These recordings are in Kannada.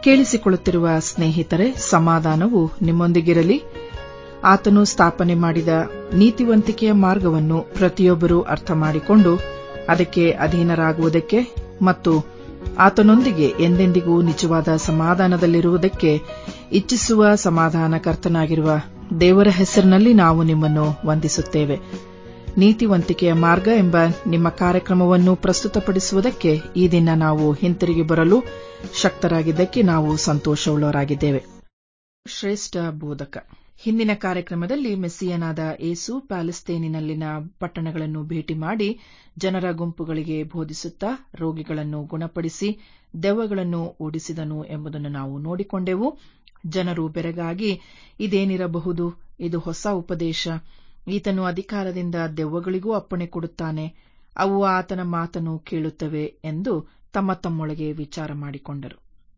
ಕೇಳಿಸಿಕೊಳ್ಳುತ್ತಿರುವ ಸ್ನೇಹಿತರೆ ಸಮಾಧಾನವು ನಿಮ್ಮೊಂದಿಗಿರಲಿ ಆತನು ಸ್ಥಾಪನೆ ಮಾಡಿದ ನೀತಿವಂತಿಕೆಯ ಮಾರ್ಗವನ್ನು ಪ್ರತಿಯೊಬ್ಬರೂ ಅರ್ಥ ಮಾಡಿಕೊಂಡು ಅದಕ್ಕೆ ಅಧೀನರಾಗುವುದಕ್ಕೆ ಮತ್ತು ಆತನೊಂದಿಗೆ ಎಂದೆಂದಿಗೂ ನಿಜವಾದ ಸಮಾಧಾನದಲ್ಲಿರುವುದಕ್ಕೆ ಇಚ್ಛಿಸುವ ಸಮಾಧಾನಕರ್ತನಾಗಿರುವ ದೇವರ ಹೆಸರಿನಲ್ಲಿ ನಾವು ನಿಮ್ಮನ್ನು ವಂದಿಸುತ್ತೇವೆ ನೀತಿವಂತಿಕೆಯ ಮಾರ್ಗ ಎಂಬ ನಿಮ್ಮ ಕಾರ್ಯಕ್ರಮವನ್ನು ಪ್ರಸ್ತುತಪಡಿಸುವುದಕ್ಕೆ ಈ ದಿನ ನಾವು ಹಿಂತಿರುಗಿ ಬರಲು ಶಕ್ತರಾಗಿದ್ದಕ್ಕೆ ನಾವು ಸಂತೋಷವುಳ್ಳವರಾಗಿದ್ದೇವೆ ಶ್ರೇಷ್ಠ ಬೋಧಕ ಹಿಂದಿನ ಕಾರ್ಯಕ್ರಮದಲ್ಲಿ ಮೆಸ್ಸಿಯನಾದ ಏಸು ಪ್ಯಾಲೆಸ್ತೇನಿನಲ್ಲಿನ ಪಟ್ಟಣಗಳನ್ನು ಭೇಟಿ ಮಾಡಿ ಜನರ ಗುಂಪುಗಳಿಗೆ ಬೋಧಿಸುತ್ತಾ ರೋಗಿಗಳನ್ನು ಗುಣಪಡಿಸಿ ದೆವ್ವಗಳನ್ನು ಓಡಿಸಿದನು ಎಂಬುದನ್ನು ನಾವು ನೋಡಿಕೊಂಡೆವು ಜನರು ಬೆರಗಾಗಿ ಇದೇನಿರಬಹುದು ಇದು ಹೊಸ ಉಪದೇಶ ಈತನು ಅಧಿಕಾರದಿಂದ ದೆವ್ವಗಳಿಗೂ ಅಪ್ಪಣೆ ಕೊಡುತ್ತಾನೆ ಅವು ಆತನ ಮಾತನ್ನು ಕೇಳುತ್ತವೆ ಎಂದು ತಮ್ಮ ತಮ್ಮೊಳಗೆ ವಿಚಾರ ಮಾಡಿಕೊಂಡರು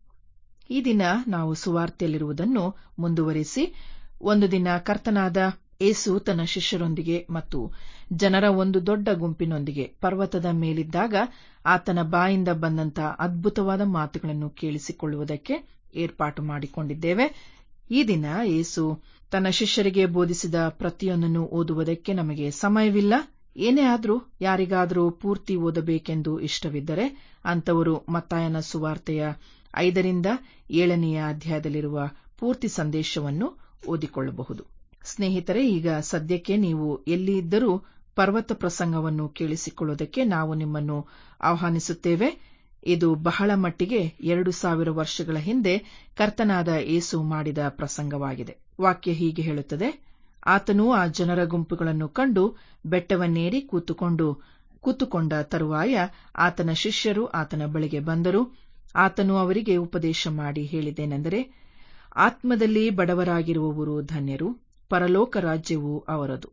ಈ ದಿನ ನಾವು ಸುವಾರ್ತೆಯಲ್ಲಿರುವುದನ್ನು ಮುಂದುವರಿಸಿ ಒಂದು ದಿನ ಕರ್ತನಾದ ಏಸು ತನ್ನ ಶಿಷ್ಯರೊಂದಿಗೆ ಮತ್ತು ಜನರ ಒಂದು ದೊಡ್ಡ ಗುಂಪಿನೊಂದಿಗೆ ಪರ್ವತದ ಮೇಲಿದ್ದಾಗ ಆತನ ಬಾಯಿಂದ ಬಂದಂತ ಅದ್ಭುತವಾದ ಮಾತುಗಳನ್ನು ಕೇಳಿಸಿಕೊಳ್ಳುವುದಕ್ಕೆ ಏರ್ಪಾಟು ಮಾಡಿಕೊಂಡಿದ್ದೇವೆ ಈ ದಿನ ಏಸು ತನ್ನ ಶಿಷ್ಯರಿಗೆ ಬೋಧಿಸಿದ ಪ್ರತಿಯೊಂದನ್ನು ಓದುವುದಕ್ಕೆ ನಮಗೆ ಸಮಯವಿಲ್ಲ ಏನೇ ಆದರೂ ಯಾರಿಗಾದರೂ ಪೂರ್ತಿ ಓದಬೇಕೆಂದು ಇಷ್ಟವಿದ್ದರೆ ಅಂತವರು ಮತ್ತಾಯನ ಸುವಾರ್ತೆಯ ಐದರಿಂದ ಏಳನೆಯ ಅಧ್ಯಾಯದಲ್ಲಿರುವ ಪೂರ್ತಿ ಸಂದೇಶವನ್ನು ಓದಿಕೊಳ್ಳಬಹುದು ಸ್ನೇಹಿತರೆ ಈಗ ಸದ್ಯಕ್ಕೆ ನೀವು ಎಲ್ಲಿ ಇದ್ದರೂ ಪರ್ವತ ಪ್ರಸಂಗವನ್ನು ಕೇಳಿಸಿಕೊಳ್ಳುವುದಕ್ಕೆ ನಾವು ನಿಮ್ಮನ್ನು ಆಹ್ವಾನಿಸುತ್ತೇವೆ ಇದು ಬಹಳ ಮಟ್ಟಿಗೆ ಎರಡು ಸಾವಿರ ವರ್ಷಗಳ ಹಿಂದೆ ಕರ್ತನಾದ ಏಸು ಮಾಡಿದ ಪ್ರಸಂಗವಾಗಿದೆ ವಾಕ್ಯ ಹೀಗೆ ಹೇಳುತ್ತದೆ ಆತನು ಆ ಜನರ ಗುಂಪುಗಳನ್ನು ಕಂಡು ಬೆಟ್ಟವನ್ನೇರಿ ಕೂತುಕೊಂಡು ಕೂತುಕೊಂಡ ತರುವಾಯ ಆತನ ಶಿಷ್ಯರು ಆತನ ಬಳಿಗೆ ಬಂದರು ಆತನು ಅವರಿಗೆ ಉಪದೇಶ ಮಾಡಿ ಹೇಳಿದ್ದೇನೆಂದರೆ ಆತ್ಮದಲ್ಲಿ ಬಡವರಾಗಿರುವವರು ಧನ್ಯರು ಪರಲೋಕ ರಾಜ್ಯವು ಅವರದು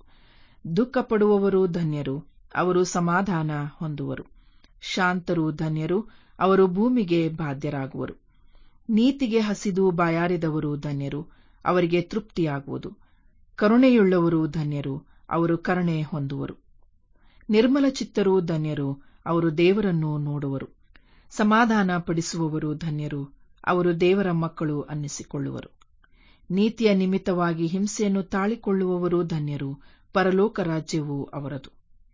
ದುಃಖಪಡುವವರು ಧನ್ಯರು ಅವರು ಸಮಾಧಾನ ಹೊಂದುವರು ಶಾಂತರು ಧನ್ಯರು ಅವರು ಭೂಮಿಗೆ ಬಾಧ್ಯರಾಗುವರು ನೀತಿಗೆ ಹಸಿದು ಬಾಯಾರಿದವರು ಧನ್ಯರು ಅವರಿಗೆ ತೃಪ್ತಿಯಾಗುವುದು ಕರುಣೆಯುಳ್ಳವರು ಧನ್ಯರು ಅವರು ಕರುಣೆ ಹೊಂದುವರು ನಿರ್ಮಲ ಚಿತ್ತರು ಧನ್ಯರು ಅವರು ದೇವರನ್ನು ನೋಡುವರು ಸಮಾಧಾನ ಪಡಿಸುವವರು ಧನ್ಯರು ಅವರು ದೇವರ ಮಕ್ಕಳು ಅನ್ನಿಸಿಕೊಳ್ಳುವರು ನೀತಿಯ ನಿಮಿತ್ತವಾಗಿ ಹಿಂಸೆಯನ್ನು ತಾಳಿಕೊಳ್ಳುವವರು ಧನ್ಯರು ಪರಲೋಕ ರಾಜ್ಯವು ಅವರದು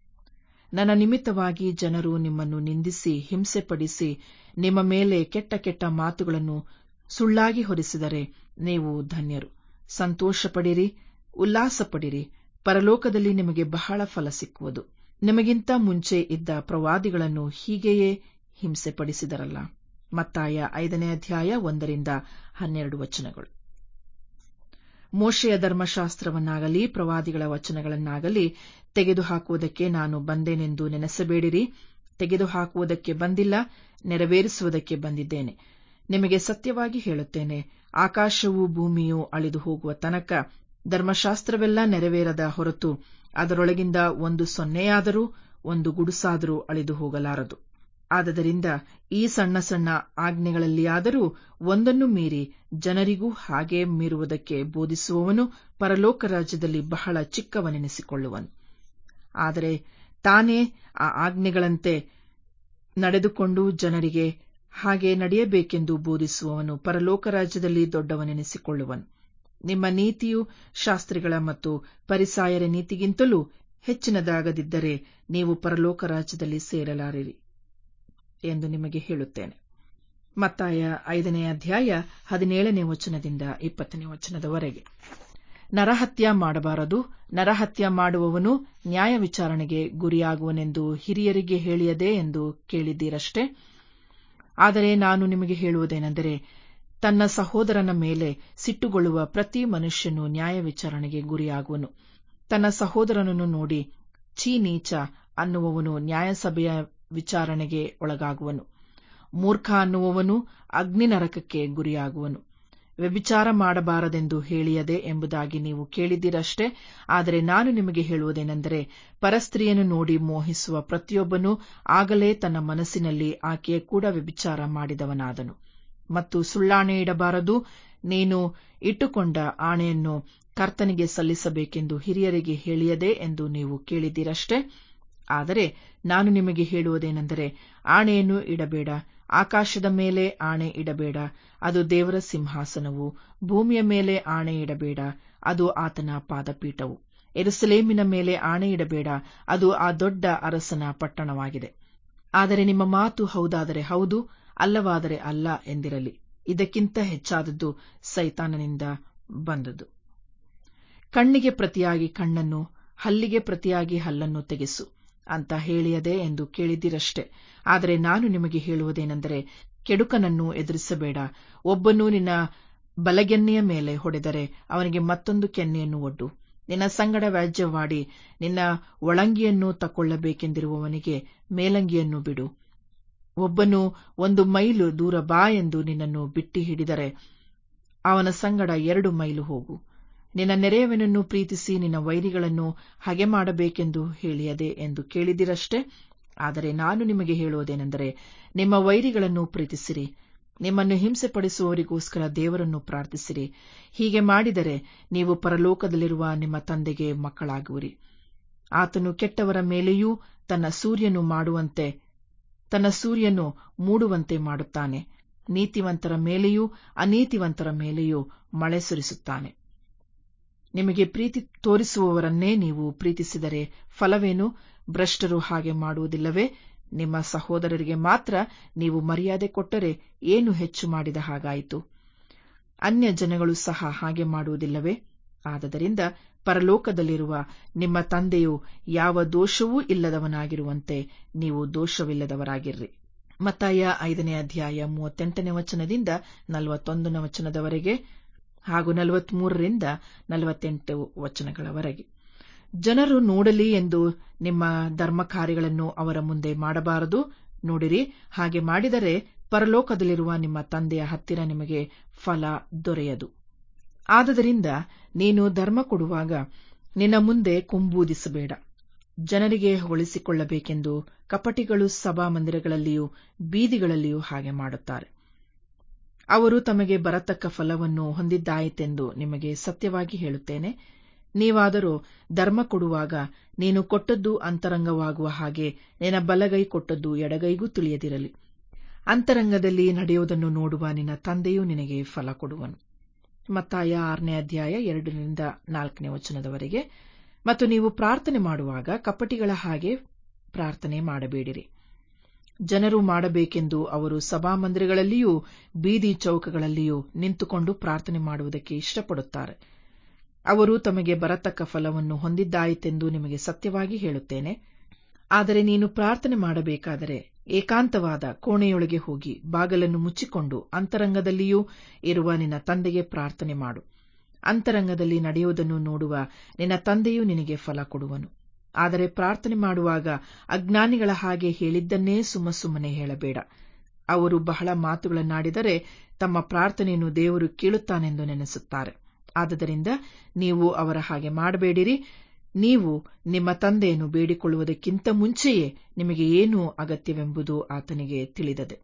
ನನ್ನ ನಿಮಿತ್ತವಾಗಿ ಜನರು ನಿಮ್ಮನ್ನು ನಿಂದಿಸಿ ಹಿಂಸೆಪಡಿಸಿ ನಿಮ್ಮ ಮೇಲೆ ಕೆಟ್ಟ ಕೆಟ್ಟ ಮಾತುಗಳನ್ನು ಸುಳ್ಳಾಗಿ ಹೊರಿಸಿದರೆ ನೀವು ಧನ್ಯರು ಸಂತೋಷಪಡಿರಿ ಉಲ್ಲಾಸಪಡಿರಿ ಪರಲೋಕದಲ್ಲಿ ನಿಮಗೆ ಬಹಳ ಫಲ ಸಿಕ್ಕುವುದು ನಿಮಗಿಂತ ಮುಂಚೆ ಇದ್ದ ಪ್ರವಾದಿಗಳನ್ನು ಹೀಗೆಯೇ ಹಿಂಸೆಪಡಿಸಿದರಲ್ಲ ಮತ್ತಾಯ ಐದನೇ ಅಧ್ಯಾಯ ಒಂದರಿಂದ ಹನ್ನೆರಡು ವಚನಗಳು ಮೋಶೆಯ ಧರ್ಮಶಾಸ್ತ್ರವನ್ನಾಗಲಿ ಪ್ರವಾದಿಗಳ ವಚನಗಳನ್ನಾಗಲಿ ತೆಗೆದುಹಾಕುವುದಕ್ಕೆ ನಾನು ಬಂದೇನೆಂದು ನೆನೆಸಬೇಡಿರಿ ತೆಗೆದುಹಾಕುವುದಕ್ಕೆ ಬಂದಿಲ್ಲ ನೆರವೇರಿಸುವುದಕ್ಕೆ ಬಂದಿದ್ದೇನೆ ನಿಮಗೆ ಸತ್ಯವಾಗಿ ಹೇಳುತ್ತೇನೆ ಆಕಾಶವೂ ಭೂಮಿಯೂ ಅಳಿದು ಹೋಗುವ ತನಕ ಧರ್ಮಶಾಸ್ತ್ರವೆಲ್ಲ ನೆರವೇರದ ಹೊರತು ಅದರೊಳಗಿಂದ ಒಂದು ಸೊನ್ನೆಯಾದರೂ ಒಂದು ಗುಡುಸಾದರೂ ಅಳಿದು ಹೋಗಲಾರದು ಆದದರಿಂದ ಈ ಸಣ್ಣ ಸಣ್ಣ ಆಜ್ಞೆಗಳಲ್ಲಿಯಾದರೂ ಒಂದನ್ನು ಮೀರಿ ಜನರಿಗೂ ಹಾಗೇ ಮೀರುವುದಕ್ಕೆ ಬೋಧಿಸುವವನು ಪರಲೋಕ ರಾಜ್ಯದಲ್ಲಿ ಬಹಳ ಚಿಕ್ಕವನೆನಿಸಿಕೊಳ್ಳುವನು ಆದರೆ ತಾನೇ ಆ ಆಜ್ಞೆಗಳಂತೆ ನಡೆದುಕೊಂಡು ಜನರಿಗೆ ಹಾಗೆ ನಡೆಯಬೇಕೆಂದು ಬೋಧಿಸುವವನು ಪರಲೋಕ ರಾಜ್ಯದಲ್ಲಿ ದೊಡ್ಡವನೆನಿಸಿಕೊಳ್ಳುವನು ನಿಮ್ಮ ನೀತಿಯು ಶಾಸ್ತ್ರಿಗಳ ಮತ್ತು ಪರಿಸಾಯರ ನೀತಿಗಿಂತಲೂ ಹೆಚ್ಚಿನದಾಗದಿದ್ದರೆ ನೀವು ಪರಲೋಕ ರಾಜ್ಯದಲ್ಲಿ ಸೇರಲಾರಿರಿ ಎಂದು ನಿಮಗೆ ಹೇಳುತ್ತೇನೆ ಮತ್ತಾಯ ಐದನೇ ಅಧ್ಯಾಯ ಹದಿನೇಳನೇ ವಚನದಿಂದ ಇಪ್ಪತ್ತನೇ ವಚನದವರೆಗೆ ನರಹತ್ಯ ಮಾಡಬಾರದು ನರಹತ್ಯ ಮಾಡುವವನು ನ್ಯಾಯ ವಿಚಾರಣೆಗೆ ಗುರಿಯಾಗುವನೆಂದು ಹಿರಿಯರಿಗೆ ಹೇಳಿಯದೆ ಎಂದು ಕೇಳಿದ್ದೀರಷ್ಟೇ ಆದರೆ ನಾನು ನಿಮಗೆ ಹೇಳುವುದೇನೆಂದರೆ ತನ್ನ ಸಹೋದರನ ಮೇಲೆ ಸಿಟ್ಟುಗೊಳ್ಳುವ ಪ್ರತಿ ಮನುಷ್ಯನು ನ್ಯಾಯ ವಿಚಾರಣೆಗೆ ಗುರಿಯಾಗುವನು ತನ್ನ ಸಹೋದರನನ್ನು ನೋಡಿ ಛೀ ನೀಚ ಅನ್ನುವವನು ನ್ಯಾಯಸಭೆಯ ವಿಚಾರಣೆಗೆ ಒಳಗಾಗುವನು ಮೂರ್ಖ ಅನ್ನುವವನು ಅಗ್ನಿ ನರಕಕ್ಕೆ ಗುರಿಯಾಗುವನು ವ್ಯಭಿಚಾರ ಮಾಡಬಾರದೆಂದು ಹೇಳಿಯದೆ ಎಂಬುದಾಗಿ ನೀವು ಕೇಳಿದ್ದೀರಷ್ಟೇ ಆದರೆ ನಾನು ನಿಮಗೆ ಹೇಳುವುದೇನೆಂದರೆ ಪರಸ್ತ್ರೀಯನ್ನು ನೋಡಿ ಮೋಹಿಸುವ ಪ್ರತಿಯೊಬ್ಬನೂ ಆಗಲೇ ತನ್ನ ಮನಸ್ಸಿನಲ್ಲಿ ಆಕೆಯ ಕೂಡ ವ್ಯಭಿಚಾರ ಮಾಡಿದವನಾದನು ಮತ್ತು ಸುಳ್ಳಾಣೆ ಇಡಬಾರದು ನೀನು ಇಟ್ಟುಕೊಂಡ ಆಣೆಯನ್ನು ಕರ್ತನಿಗೆ ಸಲ್ಲಿಸಬೇಕೆಂದು ಹಿರಿಯರಿಗೆ ಹೇಳಿಯದೆ ಎಂದು ನೀವು ಕೇಳಿದ್ದೀರಷ್ಟೇ ಆದರೆ ನಾನು ನಿಮಗೆ ಹೇಳುವುದೇನೆಂದರೆ ಆಣೆಯನ್ನು ಇಡಬೇಡ ಆಕಾಶದ ಮೇಲೆ ಆಣೆ ಇಡಬೇಡ ಅದು ದೇವರ ಸಿಂಹಾಸನವು ಭೂಮಿಯ ಮೇಲೆ ಆಣೆ ಇಡಬೇಡ ಅದು ಆತನ ಪಾದಪೀಠವು ಎರುಸಲೇಮಿನ ಮೇಲೆ ಆಣೆ ಇಡಬೇಡ ಅದು ಆ ದೊಡ್ಡ ಅರಸನ ಪಟ್ಟಣವಾಗಿದೆ ಆದರೆ ನಿಮ್ಮ ಮಾತು ಹೌದಾದರೆ ಹೌದು ಅಲ್ಲವಾದರೆ ಅಲ್ಲ ಎಂದಿರಲಿ ಇದಕ್ಕಿಂತ ಹೆಚ್ಚಾದದ್ದು ಸೈತಾನನಿಂದ ಬಂದದ್ದು ಕಣ್ಣಿಗೆ ಪ್ರತಿಯಾಗಿ ಕಣ್ಣನ್ನು ಹಲ್ಲಿಗೆ ಪ್ರತಿಯಾಗಿ ಹಲ್ಲನ್ನು ತೆಗೆಸು ಅಂತ ಹೇಳಿಯದೆ ಎಂದು ಕೇಳಿದಿರಷ್ಟೆ ಆದರೆ ನಾನು ನಿಮಗೆ ಹೇಳುವುದೇನೆಂದರೆ ಕೆಡುಕನನ್ನು ಎದುರಿಸಬೇಡ ಒಬ್ಬನು ನಿನ್ನ ಬಲಗೆನ್ನೆಯ ಮೇಲೆ ಹೊಡೆದರೆ ಅವನಿಗೆ ಮತ್ತೊಂದು ಕೆನ್ನೆಯನ್ನು ಒಡ್ಡು ನಿನ್ನ ಸಂಗಡ ವ್ಯಾಜ್ಯವಾಡಿ ನಿನ್ನ ಒಳಂಗಿಯನ್ನು ತಕೊಳ್ಳಬೇಕೆಂದಿರುವವನಿಗೆ ಮೇಲಂಗಿಯನ್ನು ಬಿಡು ಒಬ್ಬನು ಒಂದು ಮೈಲು ದೂರ ಬಾ ಎಂದು ನಿನ್ನನ್ನು ಬಿಟ್ಟಿ ಹಿಡಿದರೆ ಅವನ ಸಂಗಡ ಎರಡು ಮೈಲು ಹೋಗು ನಿನ್ನ ನೆರೆಯವನನ್ನು ಪ್ರೀತಿಸಿ ನಿನ್ನ ವೈರಿಗಳನ್ನು ಹಗೆ ಮಾಡಬೇಕೆಂದು ಹೇಳಿಯದೆ ಎಂದು ಕೇಳಿದಿರಷ್ಟೆ ಆದರೆ ನಾನು ನಿಮಗೆ ಹೇಳುವುದೇನೆಂದರೆ ನಿಮ್ಮ ವೈರಿಗಳನ್ನು ಪ್ರೀತಿಸಿರಿ ನಿಮ್ಮನ್ನು ಹಿಂಸೆಪಡಿಸುವವರಿಗೋಸ್ಕರ ದೇವರನ್ನು ಪ್ರಾರ್ಥಿಸಿರಿ ಹೀಗೆ ಮಾಡಿದರೆ ನೀವು ಪರಲೋಕದಲ್ಲಿರುವ ನಿಮ್ಮ ತಂದೆಗೆ ಮಕ್ಕಳಾಗುವಿರಿ ಆತನು ಕೆಟ್ಟವರ ಮೇಲೆಯೂ ತನ್ನ ಸೂರ್ಯನು ಮಾಡುವಂತೆ ತನ್ನ ಸೂರ್ಯನು ಮೂಡುವಂತೆ ಮಾಡುತ್ತಾನೆ ನೀತಿವಂತರ ಮೇಲೆಯೂ ಅನೀತಿವಂತರ ಮೇಲೆಯೂ ಮಳೆ ಸುರಿಸುತ್ತಾನೆ ನಿಮಗೆ ಪ್ರೀತಿ ತೋರಿಸುವವರನ್ನೇ ನೀವು ಪ್ರೀತಿಸಿದರೆ ಫಲವೇನು ಭ್ರಷ್ಟರು ಹಾಗೆ ಮಾಡುವುದಿಲ್ಲವೇ ನಿಮ್ಮ ಸಹೋದರರಿಗೆ ಮಾತ್ರ ನೀವು ಮರ್ಯಾದೆ ಕೊಟ್ಟರೆ ಏನು ಹೆಚ್ಚು ಮಾಡಿದ ಹಾಗಾಯಿತು ಅನ್ಯ ಜನಗಳು ಸಹ ಹಾಗೆ ಮಾಡುವುದಿಲ್ಲವೇ ಆದದರಿಂದ ಪರಲೋಕದಲ್ಲಿರುವ ನಿಮ್ಮ ತಂದೆಯು ಯಾವ ದೋಷವೂ ಇಲ್ಲದವನಾಗಿರುವಂತೆ ನೀವು ದೋಷವಿಲ್ಲದವರಾಗಿರ್ರಿ ಮತ್ತಾಯ ಐದನೇ ಅಧ್ಯಾಯ ಮೂವತ್ತೆಂಟನೇ ವಚನದಿಂದ ನಲವತ್ತೊಂದನೇ ವಚನದವರೆಗೆ ಹಾಗೂ ನಲವತ್ಮೂರರಿಂದ ನಲವತ್ತೆಂಟು ವಚನಗಳವರೆಗೆ ಜನರು ನೋಡಲಿ ಎಂದು ನಿಮ್ಮ ಧರ್ಮ ಕಾರ್ಯಗಳನ್ನು ಅವರ ಮುಂದೆ ಮಾಡಬಾರದು ನೋಡಿರಿ ಹಾಗೆ ಮಾಡಿದರೆ ಪರಲೋಕದಲ್ಲಿರುವ ನಿಮ್ಮ ತಂದೆಯ ಹತ್ತಿರ ನಿಮಗೆ ಫಲ ದೊರೆಯದು ಆದದರಿಂದ ನೀನು ಧರ್ಮ ಕೊಡುವಾಗ ನಿನ್ನ ಮುಂದೆ ಕೊಂಬೂದಿಸಬೇಡ ಜನರಿಗೆ ಹೊಗಳಿಸಿಕೊಳ್ಳಬೇಕೆಂದು ಕಪಟಿಗಳು ಸಭಾಮಂದಿರಗಳಲ್ಲಿಯೂ ಬೀದಿಗಳಲ್ಲಿಯೂ ಹಾಗೆ ಮಾಡುತ್ತಾರೆ ಅವರು ತಮಗೆ ಬರತಕ್ಕ ಫಲವನ್ನು ಹೊಂದಿದ್ದಾಯಿತೆಂದು ನಿಮಗೆ ಸತ್ಯವಾಗಿ ಹೇಳುತ್ತೇನೆ ನೀವಾದರೂ ಧರ್ಮ ಕೊಡುವಾಗ ನೀನು ಕೊಟ್ಟದ್ದು ಅಂತರಂಗವಾಗುವ ಹಾಗೆ ನಿನ್ನ ಬಲಗೈ ಕೊಟ್ಟದ್ದು ಎಡಗೈಗೂ ತಿಳಿಯದಿರಲಿ ಅಂತರಂಗದಲ್ಲಿ ನಡೆಯುವುದನ್ನು ನೋಡುವ ನಿನ್ನ ತಂದೆಯೂ ನಿನಗೆ ಫಲ ಕೊಡುವನು ಮತ್ತಾಯ ಆರನೇ ಅಧ್ಯಾಯ ಎರಡರಿಂದ ನಾಲ್ಕನೇ ವಚನದವರೆಗೆ ಮತ್ತು ನೀವು ಪ್ರಾರ್ಥನೆ ಮಾಡುವಾಗ ಕಪಟಿಗಳ ಹಾಗೆ ಪ್ರಾರ್ಥನೆ ಮಾಡಬೇಡಿರಿ ಜನರು ಮಾಡಬೇಕೆಂದು ಅವರು ಸಭಾಮಂದಿರಗಳಲ್ಲಿಯೂ ಬೀದಿ ಚೌಕಗಳಲ್ಲಿಯೂ ನಿಂತುಕೊಂಡು ಪ್ರಾರ್ಥನೆ ಮಾಡುವುದಕ್ಕೆ ಇಷ್ಟಪಡುತ್ತಾರೆ ಅವರು ತಮಗೆ ಬರತಕ್ಕ ಫಲವನ್ನು ಹೊಂದಿದ್ದಾಯಿತೆಂದು ನಿಮಗೆ ಸತ್ಯವಾಗಿ ಹೇಳುತ್ತೇನೆ ಆದರೆ ನೀನು ಪ್ರಾರ್ಥನೆ ಮಾಡಬೇಕಾದರೆ ಏಕಾಂತವಾದ ಕೋಣೆಯೊಳಗೆ ಹೋಗಿ ಬಾಗಲನ್ನು ಮುಚ್ಚಿಕೊಂಡು ಅಂತರಂಗದಲ್ಲಿಯೂ ಇರುವ ನಿನ್ನ ತಂದೆಗೆ ಪ್ರಾರ್ಥನೆ ಮಾಡು ಅಂತರಂಗದಲ್ಲಿ ನಡೆಯುವುದನ್ನು ನೋಡುವ ನಿನ್ನ ತಂದೆಯೂ ನಿನಗೆ ಫಲ ಕೊಡುವನು ಆದರೆ ಪ್ರಾರ್ಥನೆ ಮಾಡುವಾಗ ಅಜ್ಞಾನಿಗಳ ಹಾಗೆ ಹೇಳಿದ್ದನ್ನೇ ಸುಮ್ಮ ಸುಮ್ಮನೆ ಹೇಳಬೇಡ ಅವರು ಬಹಳ ಮಾತುಗಳನ್ನಾಡಿದರೆ ತಮ್ಮ ಪ್ರಾರ್ಥನೆಯನ್ನು ದೇವರು ಕೇಳುತ್ತಾನೆಂದು ನೆನೆಸುತ್ತಾರೆ ಆದದರಿಂದ ನೀವು ಅವರ ಹಾಗೆ ಮಾಡಬೇಡಿರಿ ನೀವು ನಿಮ್ಮ ತಂದೆಯನ್ನು ಬೇಡಿಕೊಳ್ಳುವುದಕ್ಕಿಂತ ಮುಂಚೆಯೇ ನಿಮಗೆ ಏನು ಅಗತ್ಯವೆಂಬುದು ಆತನಿಗೆ ತಿಳಿದದೆ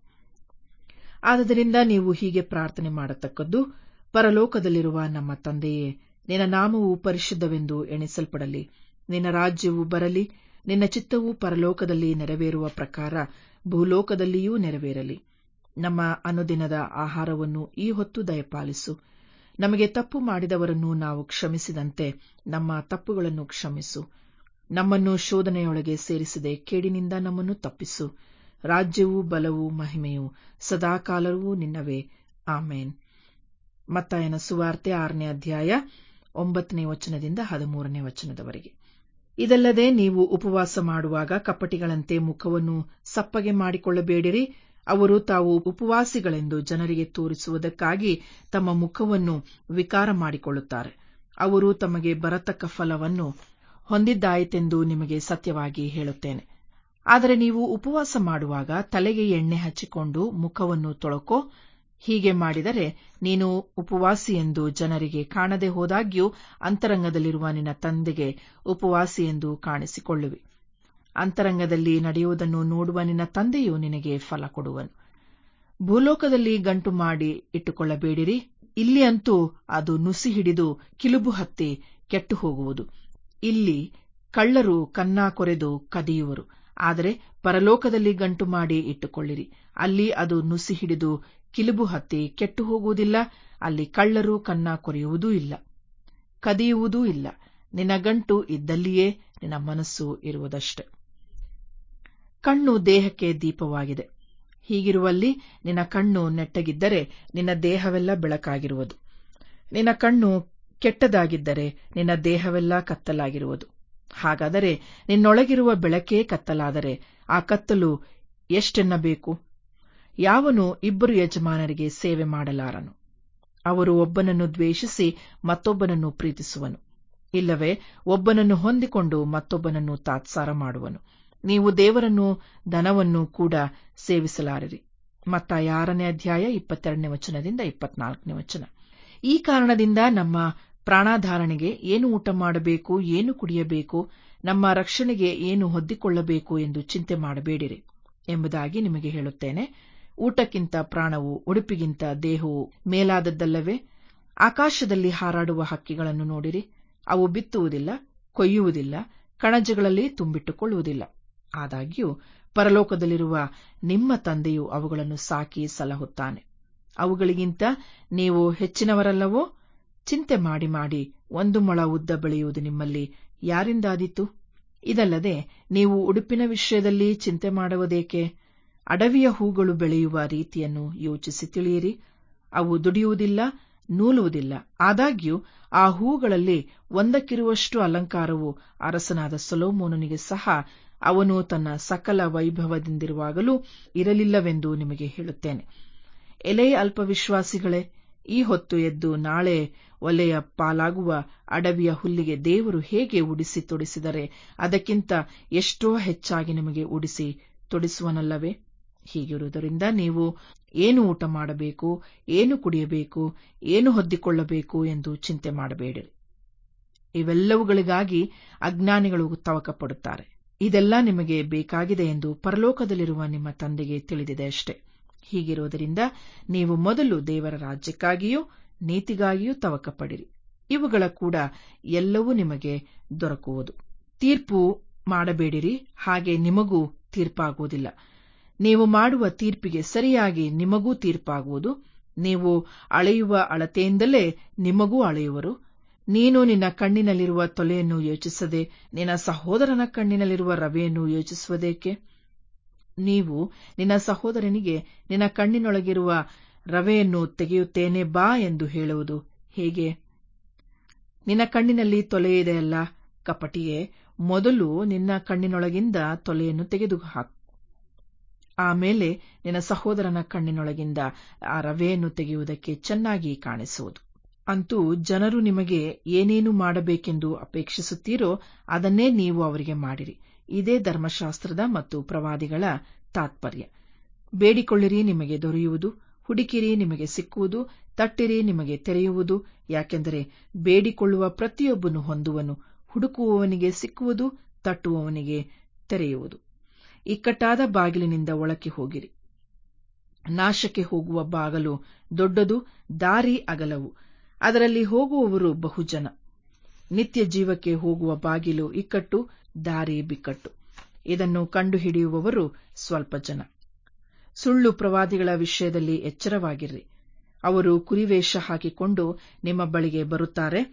ಆದದರಿಂದ ನೀವು ಹೀಗೆ ಪ್ರಾರ್ಥನೆ ಮಾಡತಕ್ಕದ್ದು ಪರಲೋಕದಲ್ಲಿರುವ ನಮ್ಮ ತಂದೆಯೇ ನಿನ್ನ ನಾಮವು ಪರಿಶುದ್ಧವೆಂದು ಎಣಿಸಲ್ಪಡಲಿ ನಿನ್ನ ರಾಜ್ಯವು ಬರಲಿ ನಿನ್ನ ಚಿತ್ತವು ಪರಲೋಕದಲ್ಲಿ ನೆರವೇರುವ ಪ್ರಕಾರ ಭೂಲೋಕದಲ್ಲಿಯೂ ನೆರವೇರಲಿ ನಮ್ಮ ಅನುದಿನದ ಆಹಾರವನ್ನು ಈ ಹೊತ್ತು ದಯಪಾಲಿಸು ನಮಗೆ ತಪ್ಪು ಮಾಡಿದವರನ್ನು ನಾವು ಕ್ಷಮಿಸಿದಂತೆ ನಮ್ಮ ತಪ್ಪುಗಳನ್ನು ಕ್ಷಮಿಸು ನಮ್ಮನ್ನು ಶೋಧನೆಯೊಳಗೆ ಸೇರಿಸದೆ ಕೇಡಿನಿಂದ ನಮ್ಮನ್ನು ತಪ್ಪಿಸು ರಾಜ್ಯವೂ ಬಲವೂ ಮಹಿಮೆಯೂ ಸದಾಕಾಲವೂ ನಿನ್ನವೇ ಆಮೇನ್ ಮತ್ತಾಯನ ಸುವಾರ್ತೆ ಆರನೇ ಅಧ್ಯಾಯ ಒಂಬತ್ತನೇ ವಚನದಿಂದ ಹದಿಮೂರನೇ ವಚನದವರೆಗೆ ಇದಲ್ಲದೆ ನೀವು ಉಪವಾಸ ಮಾಡುವಾಗ ಕಪಟಿಗಳಂತೆ ಮುಖವನ್ನು ಸಪ್ಪಗೆ ಮಾಡಿಕೊಳ್ಳಬೇಡಿರಿ ಅವರು ತಾವು ಉಪವಾಸಿಗಳೆಂದು ಜನರಿಗೆ ತೋರಿಸುವುದಕ್ಕಾಗಿ ತಮ್ಮ ಮುಖವನ್ನು ವಿಕಾರ ಮಾಡಿಕೊಳ್ಳುತ್ತಾರೆ ಅವರು ತಮಗೆ ಬರತಕ್ಕ ಫಲವನ್ನು ಹೊಂದಿದ್ದಾಯಿತೆಂದು ನಿಮಗೆ ಸತ್ಯವಾಗಿ ಹೇಳುತ್ತೇನೆ ಆದರೆ ನೀವು ಉಪವಾಸ ಮಾಡುವಾಗ ತಲೆಗೆ ಎಣ್ಣೆ ಹಚ್ಚಿಕೊಂಡು ಮುಖವನ್ನು ತೊಳಕೋ ಹೀಗೆ ಮಾಡಿದರೆ ನೀನು ಉಪವಾಸಿಯೆಂದು ಜನರಿಗೆ ಕಾಣದೆ ಹೋದಾಗ್ಯೂ ಅಂತರಂಗದಲ್ಲಿರುವ ನಿನ್ನ ತಂದೆಗೆ ಉಪವಾಸಿಯೆಂದು ಕಾಣಿಸಿಕೊಳ್ಳುವಿ ಅಂತರಂಗದಲ್ಲಿ ನಡೆಯುವುದನ್ನು ನೋಡುವ ನಿನ್ನ ತಂದೆಯು ನಿನಗೆ ಫಲ ಕೊಡುವನು ಭೂಲೋಕದಲ್ಲಿ ಗಂಟು ಮಾಡಿ ಇಟ್ಟುಕೊಳ್ಳಬೇಡಿರಿ ಇಲ್ಲಿ ಅಂತೂ ಅದು ನುಸಿ ಹಿಡಿದು ಕಿಲುಬು ಹತ್ತಿ ಕೆಟ್ಟು ಹೋಗುವುದು ಇಲ್ಲಿ ಕಳ್ಳರು ಕನ್ನ ಕೊರೆದು ಕದಿಯುವರು ಆದರೆ ಪರಲೋಕದಲ್ಲಿ ಗಂಟು ಮಾಡಿ ಇಟ್ಟುಕೊಳ್ಳಿರಿ ಅಲ್ಲಿ ಅದು ನುಸಿ ಹಿಡಿದು ಕಿಲುಬು ಹತ್ತಿ ಕೆಟ್ಟು ಹೋಗುವುದಿಲ್ಲ ಅಲ್ಲಿ ಕಳ್ಳರು ಕನ್ನ ಕೊರೆಯುವುದೂ ಇಲ್ಲ ಕದಿಯುವುದೂ ಇಲ್ಲ ನಿನ್ನ ಗಂಟು ಇದ್ದಲ್ಲಿಯೇ ನಿನ್ನ ಮನಸ್ಸು ಇರುವುದಷ್ಟೆ ಕಣ್ಣು ದೇಹಕ್ಕೆ ದೀಪವಾಗಿದೆ ಹೀಗಿರುವಲ್ಲಿ ನಿನ್ನ ಕಣ್ಣು ನೆಟ್ಟಗಿದ್ದರೆ ನಿನ್ನ ದೇಹವೆಲ್ಲ ಬೆಳಕಾಗಿರುವುದು ನಿನ್ನ ಕಣ್ಣು ಕೆಟ್ಟದಾಗಿದ್ದರೆ ನಿನ್ನ ದೇಹವೆಲ್ಲ ಕತ್ತಲಾಗಿರುವುದು ಹಾಗಾದರೆ ನಿನ್ನೊಳಗಿರುವ ಬೆಳಕೇ ಕತ್ತಲಾದರೆ ಆ ಕತ್ತಲು ಎಷ್ಟೆನ್ನಬೇಕು ಯಾವನು ಇಬ್ಬರು ಯಜಮಾನರಿಗೆ ಸೇವೆ ಮಾಡಲಾರನು ಅವರು ಒಬ್ಬನನ್ನು ದ್ವೇಷಿಸಿ ಮತ್ತೊಬ್ಬನನ್ನು ಪ್ರೀತಿಸುವನು ಇಲ್ಲವೇ ಒಬ್ಬನನ್ನು ಹೊಂದಿಕೊಂಡು ಮತ್ತೊಬ್ಬನನ್ನು ತಾತ್ಸಾರ ಮಾಡುವನು ನೀವು ದೇವರನ್ನು ಧನವನ್ನು ಕೂಡ ಸೇವಿಸಲಾರಿರಿ ಮತ್ತ ಯಾರನೇ ಅಧ್ಯಾಯ ಇಪ್ಪತ್ತೆರಡನೇ ವಚನದಿಂದ ಇಪ್ಪತ್ನಾಲ್ಕನೇ ವಚನ ಈ ಕಾರಣದಿಂದ ನಮ್ಮ ಪ್ರಾಣಾಧಾರಣೆಗೆ ಏನು ಊಟ ಮಾಡಬೇಕು ಏನು ಕುಡಿಯಬೇಕು ನಮ್ಮ ರಕ್ಷಣೆಗೆ ಏನು ಹೊದ್ದಿಕೊಳ್ಳಬೇಕು ಎಂದು ಚಿಂತೆ ಮಾಡಬೇಡಿರಿ ಎಂಬುದಾಗಿ ನಿಮಗೆ ಹೇಳುತ್ತೇನೆ ಊಟಕ್ಕಿಂತ ಪ್ರಾಣವು ಉಡುಪಿಗಿಂತ ದೇಹವು ಮೇಲಾದದ್ದಲ್ಲವೇ ಆಕಾಶದಲ್ಲಿ ಹಾರಾಡುವ ಹಕ್ಕಿಗಳನ್ನು ನೋಡಿರಿ ಅವು ಬಿತ್ತುವುದಿಲ್ಲ ಕೊಯ್ಯುವುದಿಲ್ಲ ಕಣಜಗಳಲ್ಲಿ ತುಂಬಿಟ್ಟುಕೊಳ್ಳುವುದಿಲ್ಲ ಆದಾಗ್ಯೂ ಪರಲೋಕದಲ್ಲಿರುವ ನಿಮ್ಮ ತಂದೆಯು ಅವುಗಳನ್ನು ಸಾಕಿ ಸಲಹುತ್ತಾನೆ ಅವುಗಳಿಗಿಂತ ನೀವು ಹೆಚ್ಚಿನವರಲ್ಲವೋ ಚಿಂತೆ ಮಾಡಿ ಮಾಡಿ ಒಂದು ಮೊಳ ಉದ್ದ ಬೆಳೆಯುವುದು ನಿಮ್ಮಲ್ಲಿ ಯಾರಿಂದಾದೀತು ಇದಲ್ಲದೆ ನೀವು ಉಡುಪಿನ ವಿಷಯದಲ್ಲಿ ಚಿಂತೆ ಮಾಡುವುದೇಕೆ ಅಡವಿಯ ಹೂಗಳು ಬೆಳೆಯುವ ರೀತಿಯನ್ನು ಯೋಚಿಸಿ ತಿಳಿಯಿರಿ ಅವು ದುಡಿಯುವುದಿಲ್ಲ ನೂಲುವುದಿಲ್ಲ ಆದಾಗ್ಯೂ ಆ ಹೂಗಳಲ್ಲಿ ಒಂದಕ್ಕಿರುವಷ್ಟು ಅಲಂಕಾರವು ಅರಸನಾದ ಸೊಲೋಮೋನನಿಗೆ ಸಹ ಅವನು ತನ್ನ ಸಕಲ ವೈಭವದಿಂದಿರುವಾಗಲೂ ಇರಲಿಲ್ಲವೆಂದು ನಿಮಗೆ ಹೇಳುತ್ತೇನೆ ಎಲೆ ಅಲ್ಪವಿಶ್ವಾಸಿಗಳೇ ಈ ಹೊತ್ತು ಎದ್ದು ನಾಳೆ ಒಲೆಯ ಪಾಲಾಗುವ ಅಡವಿಯ ಹುಲ್ಲಿಗೆ ದೇವರು ಹೇಗೆ ಉಡಿಸಿ ತೊಡಿಸಿದರೆ ಅದಕ್ಕಿಂತ ಎಷ್ಟೋ ಹೆಚ್ಚಾಗಿ ನಿಮಗೆ ಉಡಿಸಿ ತೊಡಿಸುವನಲ್ಲವೇ ಹೀಗಿರುವುದರಿಂದ ನೀವು ಏನು ಊಟ ಮಾಡಬೇಕು ಏನು ಕುಡಿಯಬೇಕು ಏನು ಹೊದ್ದಿಕೊಳ್ಳಬೇಕು ಎಂದು ಚಿಂತೆ ಮಾಡಬೇಡಿರಿ ಇವೆಲ್ಲವುಗಳಿಗಾಗಿ ಅಜ್ಞಾನಿಗಳು ತವಕಪಡುತ್ತಾರೆ ಇದೆಲ್ಲ ನಿಮಗೆ ಬೇಕಾಗಿದೆ ಎಂದು ಪರಲೋಕದಲ್ಲಿರುವ ನಿಮ್ಮ ತಂದೆಗೆ ತಿಳಿದಿದೆ ಅಷ್ಟೆ ಹೀಗಿರುವುದರಿಂದ ನೀವು ಮೊದಲು ದೇವರ ರಾಜ್ಯಕ್ಕಾಗಿಯೂ ನೀತಿಗಾಗಿಯೂ ತವಕಪಡಿರಿ ಇವುಗಳ ಕೂಡ ಎಲ್ಲವೂ ನಿಮಗೆ ದೊರಕುವುದು ತೀರ್ಪು ಮಾಡಬೇಡಿರಿ ಹಾಗೆ ನಿಮಗೂ ತೀರ್ಪಾಗುವುದಿಲ್ಲ ನೀವು ಮಾಡುವ ತೀರ್ಪಿಗೆ ಸರಿಯಾಗಿ ನಿಮಗೂ ತೀರ್ಪಾಗುವುದು ನೀವು ಅಳೆಯುವ ಅಳತೆಯಿಂದಲೇ ನಿಮಗೂ ಅಳೆಯುವರು ನೀನು ನಿನ್ನ ಕಣ್ಣಿನಲ್ಲಿರುವ ತೊಲೆಯನ್ನು ಯೋಚಿಸದೆ ನಿನ್ನ ಸಹೋದರನ ಕಣ್ಣಿನಲ್ಲಿರುವ ರವೆಯನ್ನು ಯೋಚಿಸುವುದೇಕೆ ನೀವು ನಿನ್ನ ಸಹೋದರನಿಗೆ ನಿನ್ನ ಕಣ್ಣಿನೊಳಗಿರುವ ರವೆಯನ್ನು ತೆಗೆಯುತ್ತೇನೆ ಬಾ ಎಂದು ಹೇಳುವುದು ಹೇಗೆ ನಿನ್ನ ಕಣ್ಣಿನಲ್ಲಿ ತೊಲೆಯಿದೆಯಲ್ಲ ಕಪಟಿಯೇ ಮೊದಲು ನಿನ್ನ ಕಣ್ಣಿನೊಳಗಿಂದ ತೊಲೆಯನ್ನು ತೆಗೆದುಹಾಕು ಆಮೇಲೆ ನಿನ್ನ ಸಹೋದರನ ಕಣ್ಣಿನೊಳಗಿಂದ ಆ ರವೆಯನ್ನು ತೆಗೆಯುವುದಕ್ಕೆ ಚೆನ್ನಾಗಿ ಕಾಣಿಸುವುದು ಅಂತೂ ಜನರು ನಿಮಗೆ ಏನೇನು ಮಾಡಬೇಕೆಂದು ಅಪೇಕ್ಷಿಸುತ್ತೀರೋ ಅದನ್ನೇ ನೀವು ಅವರಿಗೆ ಮಾಡಿರಿ ಇದೇ ಧರ್ಮಶಾಸ್ತ್ರದ ಮತ್ತು ಪ್ರವಾದಿಗಳ ತಾತ್ಪರ್ಯ ಬೇಡಿಕೊಳ್ಳಿರಿ ನಿಮಗೆ ದೊರೆಯುವುದು ಹುಡುಕಿರಿ ನಿಮಗೆ ಸಿಕ್ಕುವುದು ತಟ್ಟಿರಿ ನಿಮಗೆ ತೆರೆಯುವುದು ಯಾಕೆಂದರೆ ಬೇಡಿಕೊಳ್ಳುವ ಪ್ರತಿಯೊಬ್ಬನು ಹೊಂದುವನು ಹುಡುಕುವವನಿಗೆ ಸಿಕ್ಕುವುದು ತಟ್ಟುವವನಿಗೆ ತೆರೆಯುವುದು ಇಕ್ಕಟ್ಟಾದ ಬಾಗಿಲಿನಿಂದ ಒಳಕ್ಕೆ ಹೋಗಿರಿ ನಾಶಕ್ಕೆ ಹೋಗುವ ಬಾಗಲು ದೊಡ್ಡದು ದಾರಿ ಅಗಲವು ಅದರಲ್ಲಿ ಹೋಗುವವರು ಬಹುಜನ ನಿತ್ಯ ಜೀವಕ್ಕೆ ಹೋಗುವ ಬಾಗಿಲು ಇಕ್ಕಟ್ಟು ದಾರಿ ಬಿಕ್ಕಟ್ಟು ಇದನ್ನು ಕಂಡುಹಿಡಿಯುವವರು ಸ್ವಲ್ಪ ಜನ ಸುಳ್ಳು ಪ್ರವಾದಿಗಳ ವಿಷಯದಲ್ಲಿ ಎಚ್ಚರವಾಗಿರ್ರಿ ಅವರು ಕುರಿವೇಷ ಹಾಕಿಕೊಂಡು ನಿಮ್ಮ ಬಳಿಗೆ ಬರುತ್ತಾರೆ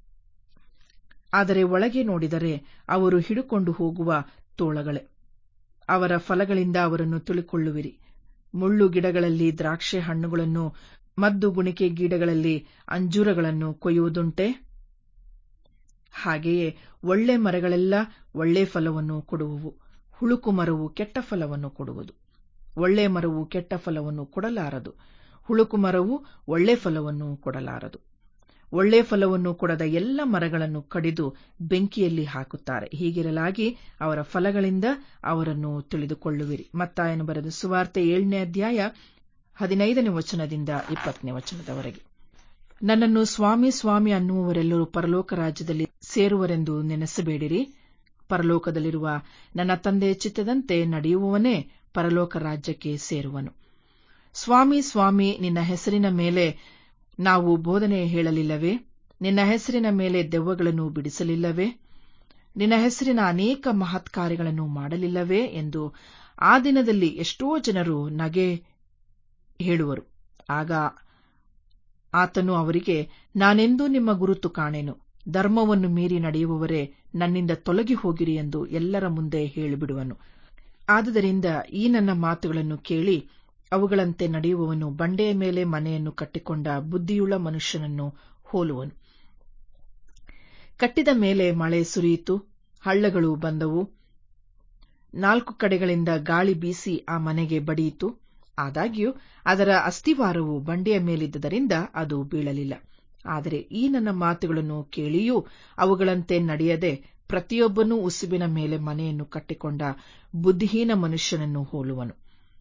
ಆದರೆ ಒಳಗೆ ನೋಡಿದರೆ ಅವರು ಹಿಡುಕೊಂಡು ಹೋಗುವ ತೋಳಗಳೇ ಅವರ ಫಲಗಳಿಂದ ಅವರನ್ನು ತಿಳಿಕೊಳ್ಳುವಿರಿ ಮುಳ್ಳು ಗಿಡಗಳಲ್ಲಿ ದ್ರಾಕ್ಷೆ ಹಣ್ಣುಗಳನ್ನು ಮದ್ದು ಗುಣಿಕೆ ಗಿಡಗಳಲ್ಲಿ ಅಂಜೂರಗಳನ್ನು ಕೊಯ್ಯುವುದುಂಟೆ ಹಾಗೆಯೇ ಒಳ್ಳೆ ಮರಗಳೆಲ್ಲ ಒಳ್ಳೆ ಫಲವನ್ನು ಕೊಡುವುವು ಹುಳುಕು ಮರವು ಕೆಟ್ಟ ಫಲವನ್ನು ಕೊಡುವುದು ಒಳ್ಳೆ ಮರವು ಕೆಟ್ಟ ಫಲವನ್ನು ಕೊಡಲಾರದು ಹುಳುಕು ಮರವು ಒಳ್ಳೆ ಫಲವನ್ನು ಕೊಡಲಾರದು ಒಳ್ಳೆ ಫಲವನ್ನು ಕೊಡದ ಎಲ್ಲ ಮರಗಳನ್ನು ಕಡಿದು ಬೆಂಕಿಯಲ್ಲಿ ಹಾಕುತ್ತಾರೆ ಹೀಗಿರಲಾಗಿ ಅವರ ಫಲಗಳಿಂದ ಅವರನ್ನು ತಿಳಿದುಕೊಳ್ಳುವಿರಿ ಮತ್ತಾಯನು ಬರೆದ ಸುವಾರ್ತೆ ಏಳನೇ ಅಧ್ಯಾಯ ಹದಿನೈದನೇ ವಚನದಿಂದ ಇಪ್ಪತ್ತನೇ ವಚನದವರೆಗೆ ನನ್ನನ್ನು ಸ್ವಾಮಿ ಸ್ವಾಮಿ ಅನ್ನುವವರೆಲ್ಲರೂ ಪರಲೋಕ ರಾಜ್ಯದಲ್ಲಿ ಸೇರುವರೆಂದು ನೆನೆಸಬೇಡಿರಿ ಪರಲೋಕದಲ್ಲಿರುವ ನನ್ನ ತಂದೆಯ ಚಿತ್ತದಂತೆ ನಡೆಯುವವನೇ ಪರಲೋಕ ರಾಜ್ಯಕ್ಕೆ ಸೇರುವನು ಸ್ವಾಮಿ ಸ್ವಾಮಿ ನಿನ್ನ ಹೆಸರಿನ ಮೇಲೆ ನಾವು ಬೋಧನೆ ಹೇಳಲಿಲ್ಲವೇ ನಿನ್ನ ಹೆಸರಿನ ಮೇಲೆ ದೆವ್ವಗಳನ್ನು ಬಿಡಿಸಲಿಲ್ಲವೇ ನಿನ್ನ ಹೆಸರಿನ ಅನೇಕ ಮಹತ್ ಕಾರ್ಯಗಳನ್ನು ಮಾಡಲಿಲ್ಲವೇ ಎಂದು ಆ ದಿನದಲ್ಲಿ ಎಷ್ಟೋ ಜನರು ನಗೆ ಹೇಳುವರು ಆಗ ಆತನು ಅವರಿಗೆ ನಾನೆಂದೂ ನಿಮ್ಮ ಗುರುತು ಕಾಣೆನು ಧರ್ಮವನ್ನು ಮೀರಿ ನಡೆಯುವವರೇ ನನ್ನಿಂದ ತೊಲಗಿ ಹೋಗಿರಿ ಎಂದು ಎಲ್ಲರ ಮುಂದೆ ಹೇಳಿಬಿಡುವನು ಆದುದರಿಂದ ಈ ನನ್ನ ಮಾತುಗಳನ್ನು ಕೇಳಿ ಅವುಗಳಂತೆ ನಡೆಯುವವನು ಬಂಡೆಯ ಮೇಲೆ ಮನೆಯನ್ನು ಕಟ್ಟಿಕೊಂಡ ಬುದ್ಧಿಯುಳ್ಳ ಮನುಷ್ಯನನ್ನು ಹೋಲುವನು ಕಟ್ಟಿದ ಮೇಲೆ ಮಳೆ ಸುರಿಯಿತು ಹಳ್ಳಗಳು ಬಂದವು ನಾಲ್ಕು ಕಡೆಗಳಿಂದ ಗಾಳಿ ಬೀಸಿ ಆ ಮನೆಗೆ ಬಡಿಯಿತು ಆದಾಗ್ಯೂ ಅದರ ಅಸ್ತಿವಾರವು ಬಂಡೆಯ ಮೇಲಿದ್ದರಿಂದ ಅದು ಬೀಳಲಿಲ್ಲ ಆದರೆ ಈ ನನ್ನ ಮಾತುಗಳನ್ನು ಕೇಳಿಯೂ ಅವುಗಳಂತೆ ನಡೆಯದೆ ಪ್ರತಿಯೊಬ್ಬನೂ ಉಸುಬಿನ ಮೇಲೆ ಮನೆಯನ್ನು ಕಟ್ಟಿಕೊಂಡ ಬುದ್ಧಿಹೀನ ಮನುಷ್ಯನನ್ನು ಹೋಲುವನು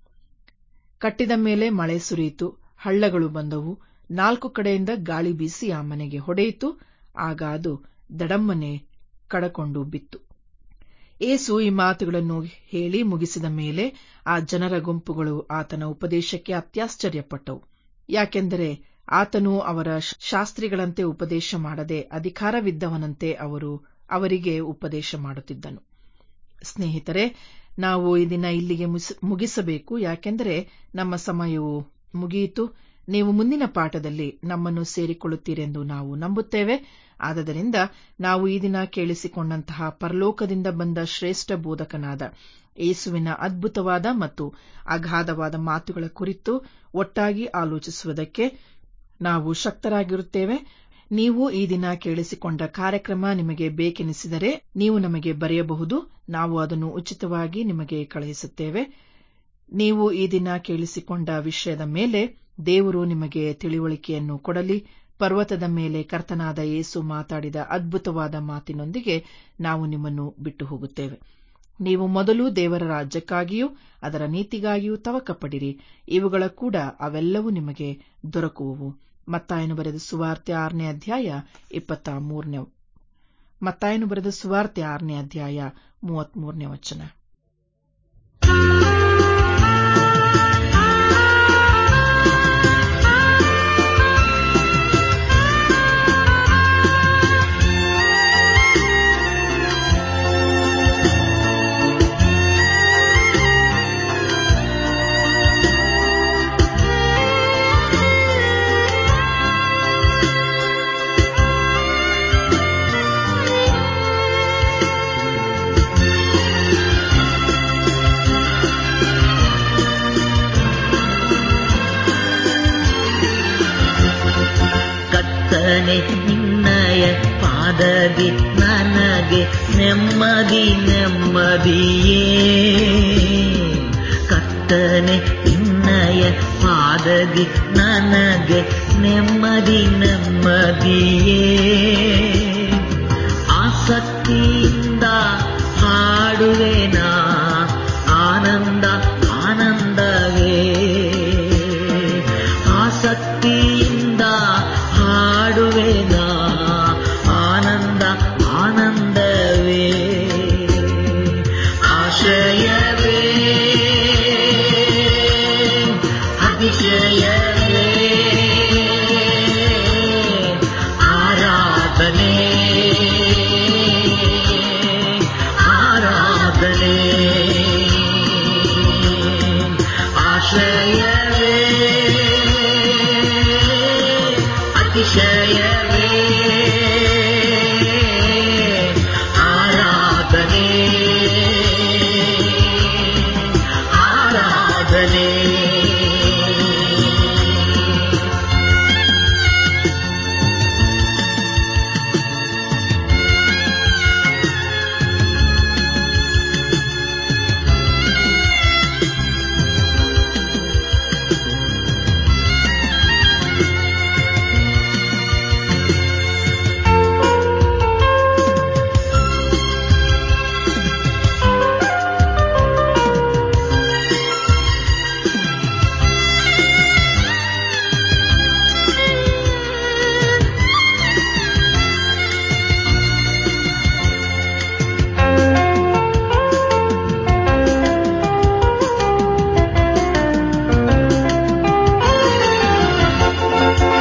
ಕಟ್ಟಿದ ಮೇಲೆ ಮಳೆ ಸುರಿಯಿತು ಹಳ್ಳಗಳು ಬಂದವು ನಾಲ್ಕು ಕಡೆಯಿಂದ ಗಾಳಿ ಬೀಸಿ ಆ ಮನೆಗೆ ಹೊಡೆಯಿತು ಆಗ ಅದು ದಡಮ್ಮನೆ ಕಡಕೊಂಡು ಬಿತ್ತು ಏಸು ಈ ಮಾತುಗಳನ್ನು ಹೇಳಿ ಮುಗಿಸಿದ ಮೇಲೆ ಆ ಜನರ ಗುಂಪುಗಳು ಆತನ ಉಪದೇಶಕ್ಕೆ ಅತ್ಯಾಶ್ಚರ್ಯಪಟ್ಟವು ಯಾಕೆಂದರೆ ಆತನು ಅವರ ಶಾಸ್ತ್ರಿಗಳಂತೆ ಉಪದೇಶ ಮಾಡದೆ ಅಧಿಕಾರವಿದ್ದವನಂತೆ ಅವರು ಅವರಿಗೆ ಉಪದೇಶ ಮಾಡುತ್ತಿದ್ದನು ಸ್ನೇಹಿತರೆ ನಾವು ಈ ದಿನ ಇಲ್ಲಿಗೆ ಮುಗಿಸಬೇಕು ಯಾಕೆಂದರೆ ನಮ್ಮ ಸಮಯವು ಮುಗಿಯಿತು ನೀವು ಮುಂದಿನ ಪಾಠದಲ್ಲಿ ನಮ್ಮನ್ನು ಸೇರಿಕೊಳ್ಳುತ್ತೀರೆಂದು ನಾವು ನಂಬುತ್ತೇವೆ ಆದ್ದರಿಂದ ನಾವು ಈ ದಿನ ಕೇಳಿಸಿಕೊಂಡಂತಹ ಪರಲೋಕದಿಂದ ಬಂದ ಶ್ರೇಷ್ಠ ಬೋಧಕನಾದ ಏಸುವಿನ ಅದ್ಭುತವಾದ ಮತ್ತು ಅಗಾಧವಾದ ಮಾತುಗಳ ಕುರಿತು ಒಟ್ಟಾಗಿ ಆಲೋಚಿಸುವುದಕ್ಕೆ ನಾವು ಶಕ್ತರಾಗಿರುತ್ತೇವೆ ನೀವು ಈ ದಿನ ಕೇಳಿಸಿಕೊಂಡ ಕಾರ್ಯಕ್ರಮ ನಿಮಗೆ ಬೇಕೆನಿಸಿದರೆ ನೀವು ನಮಗೆ ಬರೆಯಬಹುದು ನಾವು ಅದನ್ನು ಉಚಿತವಾಗಿ ನಿಮಗೆ ಕಳುಹಿಸುತ್ತೇವೆ ನೀವು ಈ ದಿನ ಕೇಳಿಸಿಕೊಂಡ ವಿಷಯದ ಮೇಲೆ ದೇವರು ನಿಮಗೆ ತಿಳಿವಳಿಕೆಯನ್ನು ಕೊಡಲಿ ಪರ್ವತದ ಮೇಲೆ ಕರ್ತನಾದ ಯೇಸು ಮಾತಾಡಿದ ಅದ್ಭುತವಾದ ಮಾತಿನೊಂದಿಗೆ ನಾವು ನಿಮ್ಮನ್ನು ಬಿಟ್ಟು ಹೋಗುತ್ತೇವೆ ನೀವು ಮೊದಲು ದೇವರ ರಾಜ್ಯಕ್ಕಾಗಿಯೂ ಅದರ ನೀತಿಗಾಗಿಯೂ ತವಕಪಡಿರಿ ಇವುಗಳ ಕೂಡ ಅವೆಲ್ಲವೂ ನಿಮಗೆ ದೊರಕುವವು ಮತ್ತಾಯನು ಬರೆದ ಸುವಾರ್ತೆ ಆರನೇ ಅಧ್ಯಾಯ ಇಪ್ಪತ್ತ ಮೂರನೇ ಮತ್ತಾಯನು ಬರೆದ ಸುವಾರ್ತೆ ಆರನೇ ಅಧ್ಯಾಯ ಮೂವತ್ಮೂರನೇ ವಚನ ಕರ್ತನೆ ನಿನ್ನಯ ಪಾದದಿ ನನಗೆ ನೆಮ್ಮದಿ ನೆಮ್ಮದಿಯೇ ಕರ್ತನೆ ನಿನ್ನಯ ಪಾದದಿ ನನಗೆ ನೆಮ್ಮದಿ ನೆಮ್ಮದಿಯೇ ಆಸಕ್ತಿಯಿಂದ ಹಾಡುವೆನಾ ಆನಂದ ಆನಂದವೇ ಆಸಕ್ತಿಯಿಂದ ಹಾಡುವೆನಾ ಆನಂದ ಆನಂದವೇ ಆಶಯವೇ ಅತಿಶಯವೇ ಆರಾಧನೆ ಆರಾಧನೆ ಆಶಯವೇ ಅತಿಶಯವೇ ಆರಾಧನೆ ಆರಾಧನೆ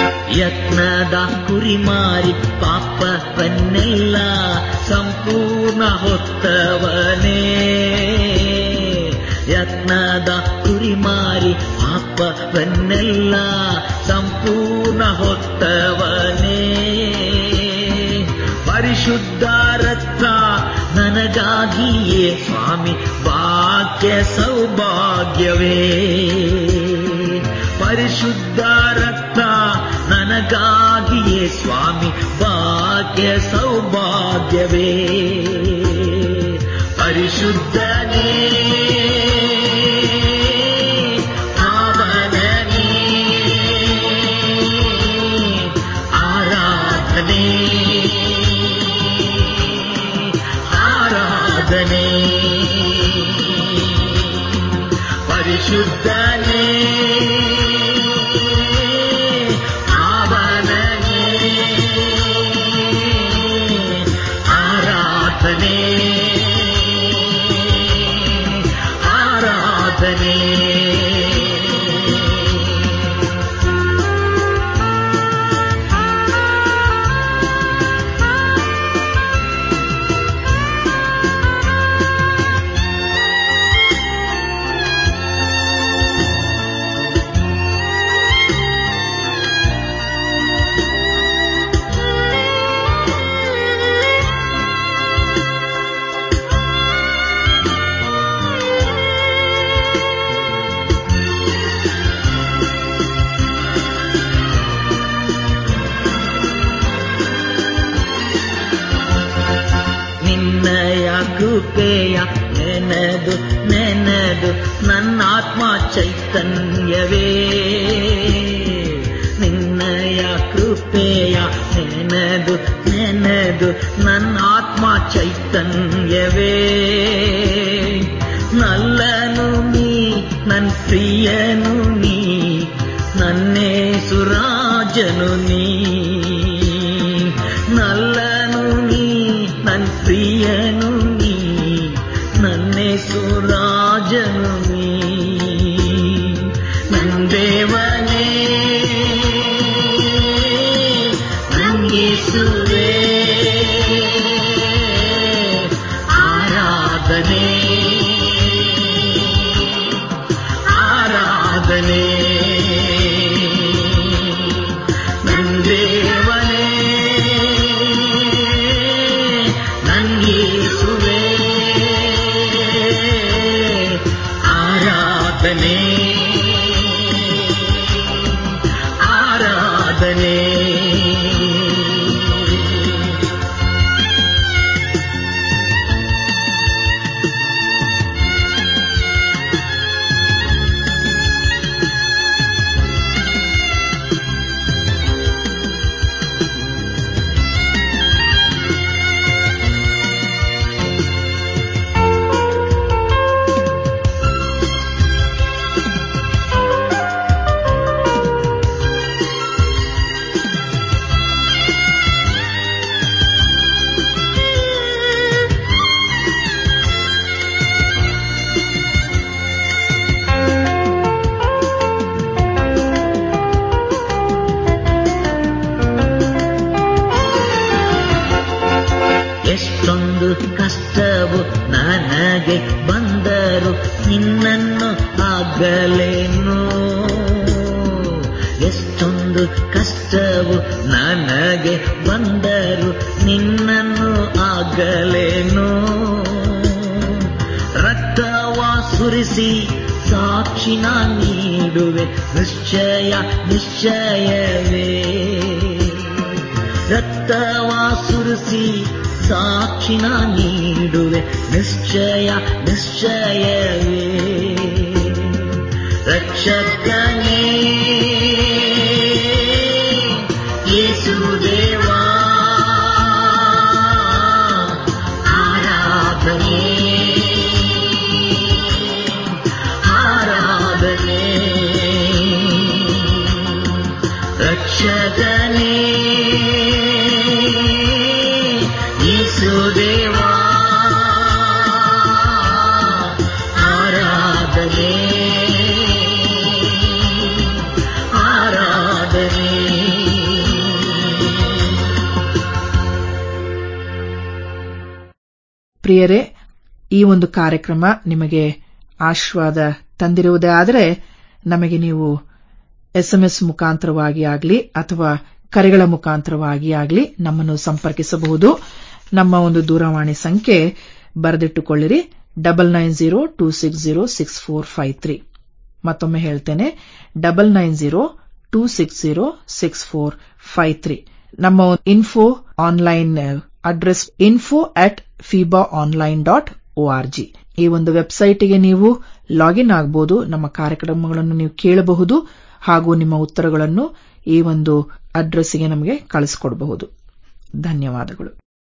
ಯತ್ನದ ಕುರಿಮಾರಿ ಪಾಪವನ್ನೆಲ್ಲ ಸಂಪೂರ್ಣವಾಗಿ ಸಂಪೂರ್ಣ ಹೊತ್ತವನೇ ಯತ್ನದ ಕುರಿಮಾರಿ ಪಾಪವನ್ನೆಲ್ಲ ಸಂಪೂರ್ಣ ಹೊತ್ತವನೇ ಪರಿಶುದ್ಧ ರಕ್ತ ನನಗಾಗಿಯೇ ಸ್ವಾಮಿ ವಾಕ್ಯ ಸೌಭಾಗ್ಯವೇ ಪರಿಶುದ್ಧ ರಕ್ತ ನನಗಾಗಿಯೇ ಸ್ವಾಮಿ ಭಾಗ್ಯ ಸೌಭಾಗ್ಯವೇ ಪರಿಶುದ್ಧನೇ ಪಾವನನೇ ಆರಾಧನೆ ಆರಾಧನೆ ಪರಿಶುದ್ಧನೇ ಪಾವನನೇ ಆರಾಧನೆ ಆರಾಧನೆ ನಿನ್ನಯ ಕೃಪೆಯ ನೆನೆದು ನೆನೆದು ನನ್ನಾತ್ಮ ಚೈತನ್ಯವೇ ನಿನ್ನಯ ಕೃಪೆಯ ನೆನೆದು ನೆನೆದು ನನ್ನಾತ್ಮ ಚೈತನ್ಯವೇ ನಲ್ಲನು ನೀ ನನ್ ಪ್ರಿಯನು ನೀ ನನ್ನೇ ಸುರಾಜನು ನೀ ನಲ್ಲನು ನೀ ನನ್ ಪ್ರಿಯನು ನೀ ನನ್ನೇ ಸುರಾಜನು ನೀ ನನ್ ದೇವನೇ ನಂಗೇಸುವೆ ಆರಾಧನೆ ಆರಾಧನೆ ನನ್ ದೇವನೇ ನಂಗೇಸುವೆ ಆರಾಧನೆ ಆರಾಧನೆ ಎಷ್ಟೊಂದು ಕಷ್ಟವು ನನಗೆ ಬಂದರು ನಿನ್ನನ್ನು ಆಗಲೇನು ಎಷ್ಟೊಂದು ಕಷ್ಟವು ನನಗೆ ಬಂದರು ನಿನ್ನನ್ನು ಆಗಲೇನು ರಕ್ತವ ಸುರಿಸಿ ಸಾಕ್ಷಿನ ನೀಡುವೆ ನಿಶ್ಚಯ ನಿಶ್ಚಯವೇ ರಕ್ತವ ಸುರಿಸಿ ಸಾಕ್ಷಿನ ನೀಡುವೆ ನಿಶ್ಚಯ ನಿಶ್ಚಯವೇ ರಕ್ಷಕನೇ ಯೇಸುದೇವಾ ಆರಾಧನೆ ಆರಾಧನೆ ರಕ್ಷಕನೇ ಯೇಸುದೇವಾ ಆರಾಧನೆ ಪ್ರಿಯರೇ ಈ ಒಂದು ಕಾರ್ಯಕ್ರಮ ನಿಮಗೆ ಆಶೀರ್ವಾದ ತಂದಿರುವುದೇ ಆದರೆ ನಮಗೆ ನೀವು ಎಸ್ಎಂಎಸ್ ಮುಖಾಂತರವಾಗಿ ಆಗಲಿ ಅಥವಾ ಕರೆಗಳ ಮುಖಾಂತರವಾಗಿ ಆಗಲಿ ನಮ್ಮನ್ನು ಸಂಪರ್ಕಿಸಬಹುದು ನಮ್ಮ ಒಂದು ದೂರವಾಣಿ ಸಂಖ್ಯೆ ಬರೆದಿಟ್ಟುಕೊಳ್ಳಿರಿ double nine zero two six zero six four five three ಮತ್ತೊಮ್ಮೆ ಹೇಳ್ತೇನೆ double nine zero two six zero six four five three ನಮ್ಮ info online address info at FIBA online dot ORG ಈ ಒಂದು ವೆಬ್ಸೈಟ್ಗೆ ನೀವು ಲಾಗಿನ್ ಆಗಬಹುದು ನಮ್ಮ ಕಾರ್ಯಕ್ರಮಗಳನ್ನು ನೀವು ಕೇಳಬಹುದು ಹಾಗೂ ನಿಮ್ಮ ಉತ್ತರಗಳನ್ನು ಈ ಒಂದು ಅಡ್ರೆಸ್ಗೆ ನಮಗೆ ಕಳಿಸಿಕೊಡಬಹುದು ಧನ್ಯವಾದಗಳು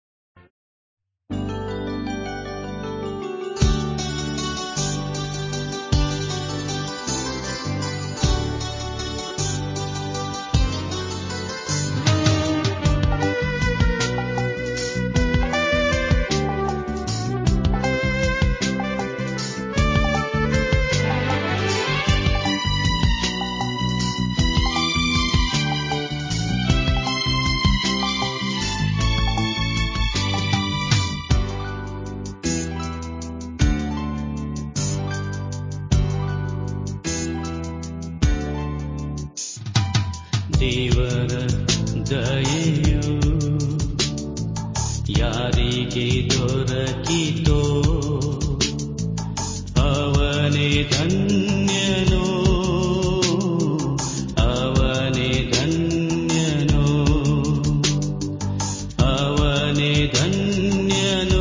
ದೇವರ ದಯೆಯು ಯಾರಿಗೆ ದೊರಕಿತೋ ಅವನೇ ಧನ್ಯನೋ ಅವನೇ ಧನ್ಯನೋ ಅವನೇ ಧನ್ಯನೋ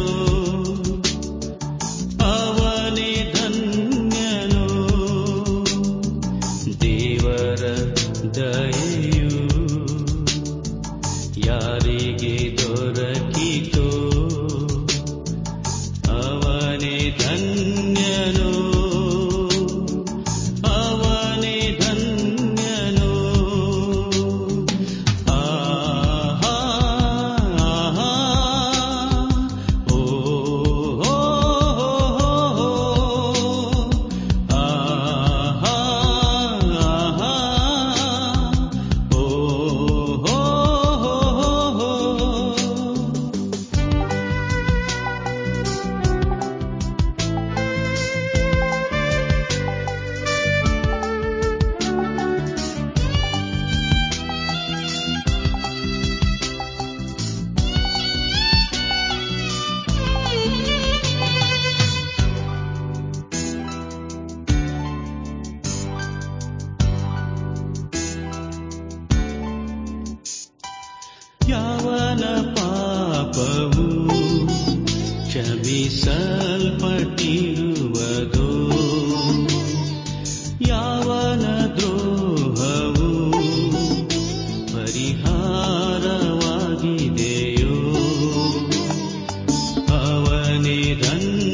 ಅವನೇ ಧನ್ಯನೋ ದೇವರ ದಯೆಯು ಯಾರಿಗೆ ದೊರಕಿತೋ ಅವನೇ ಧನ್ಯನೋ ಅವನೇ ಧನ್ಯನೋ ಆಹಾ ಆಹಾ ಓ ಹೋ ಹೋ ಆಹಾ ಆಹಾ ಓ ಹೋ ಹೋ ಯಾವನ ಪಾಪವು ಕ್ಷಮಿಸಲ್ಪಟ್ಟಿರುವುದೋ ಯಾವನ ದ್ರೋಹವು ಪರಿಹಾರವಾಗಿದೆಯೋ ಅವನೇ ಧನ್ಯ